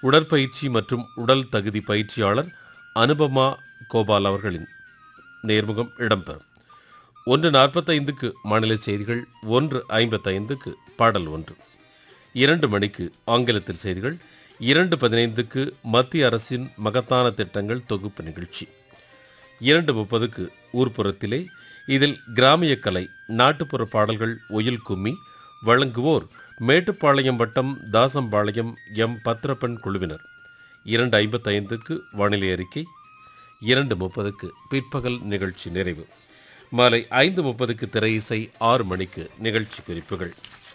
உடற்பயிற்சி மற்றும் உடல் தகுதி பயிற்சியாளர் அனுபமா கோபால் அவர்களின் நேர்முகம் இடம்பெறும் ஒன்று நாற்பத்தைந்துக்கு மாநில செய்திகள் ஒன்று ஐம்பத்தைந்துக்கு பாடல் ஒன்று இரண்டு மணிக்கு ஆங்கிலத்தில் செய்திகள் இரண்டு பதினைந்துக்கு மத்திய அரசின் மகத்தான திட்டங்கள் தொகுப்பு நிகழ்ச்சி இரண்டு முப்பதுக்கு ஊர்ப்புறத்திலே இதில் கிராமிய கலை நாட்டுப்புற பாடல்கள் ஒயில் கும்மி வழங்குவோர் மேட்டுப்பாளையம் வட்டம் தாசம்பாளையம் எம் பத்ரப்பன் குழுவினர் இரண்டு ஐம்பத்தைந்துக்கு வானிலை அறிக்கை இரண்டு முப்பதுக்கு பிற்பகல் நிகழ்ச்சி நிறைவு மாலை ஐந்து முப்பதுக்கு திரை இசை ஆறு மணிக்கு நிகழ்ச்சி குறிப்புகள்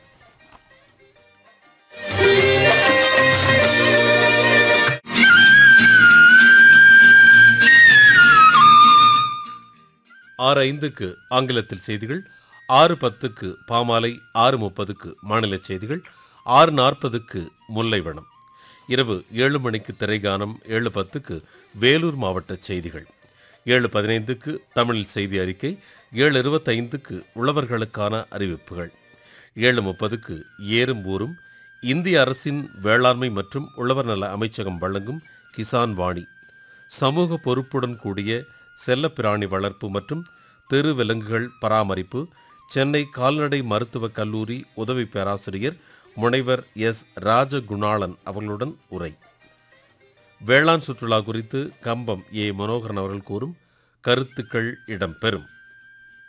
ஆறு ஐந்துக்கு ஆங்கிலத்தில் செய்திகள் ஆறு பத்துக்கு பாமாலை ஆறு முப்பதுக்கு மாநில செய்திகள் ஆறு நாற்பதுக்கு முல்லைவனம் இரவு ஏழு மணிக்கு திரைகானம் ஏழு பத்துக்கு வேலூர் மாவட்ட செய்திகள் ஏழு பதினைந்துக்கு தமிழில் செய்தி அறிக்கை ஏழு இருபத்தைந்துக்கு உழவர்களுக்கான அறிவிப்புகள் ஏழு முப்பதுக்கு ஏறும் ஊரும் இந்திய அரசின் வேளாண்மை மற்றும் உழவர் நல அமைச்சகம் வழங்கும் கிசான் வாணி சமூக பொறுப்புடன் கூடிய செல்லப்பிராணி வளர்ப்பு மற்றும் தெருவிலங்குகள் பராமரிப்பு சென்னை கால்நடை மருத்துவக் கல்லூரி உதவி பேராசிரியர் முனைவர் எஸ் ராஜகுணாளன் அவர்களுடன் உரை வேளாண் சுற்றுலா குறித்து கம்பம் ஏ மனோகரன் அவர்கள் கூறும் கருத்துக்கள் இடம்பெறும்